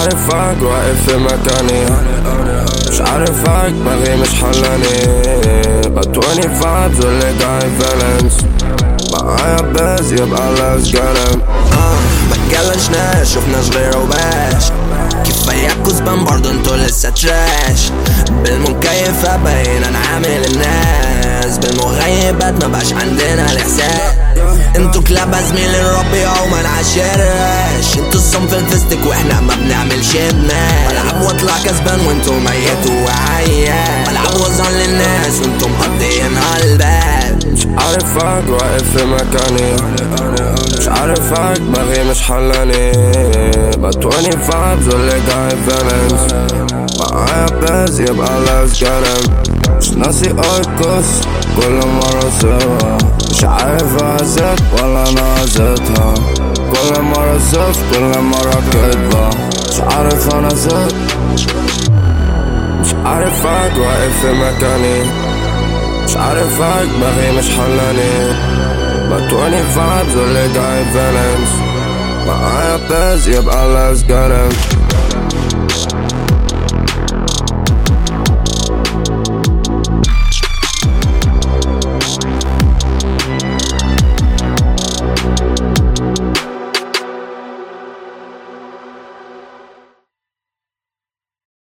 عارفك واقف في مكاني مش عارفك دماغي مش حلاني بتوني فايبز واللي جاي فالنس معايا باز يبقى لاز جرم ما اتكلمناش شفناش غيره وباش كفاية كزبان برضه انتو لسه تراش بالمكيفة باين انا عامل الناس بالمغيبات ما بقاش عندنا الاحساس انتو كلاب زميل الربي او ما نعشرش انتو الصنف الفستك واحنا ما بنعملش دماغ بلعب واطلع كسبان وانتو ميت وعيان بلعب وزن للناس وانتو مقضيينها الباب مش عارفك واقف في مكاني مش عارفك دماغي مش حلاني بتوني فايبز واللي جاي فالنس معايا باز يبقى لاز جرم مش ناسي ايكوس كل مرة سوا مش عارف ازيد ولا انا ازيدها كل مرة زفت كل مرة كدبة مش عارف انا زيد مش عارفك واقف في مكاني مش عارفك دماغي مش حلاني بتوني فايبز واللي جاي فالنس معايا باز يبقى لاز جرم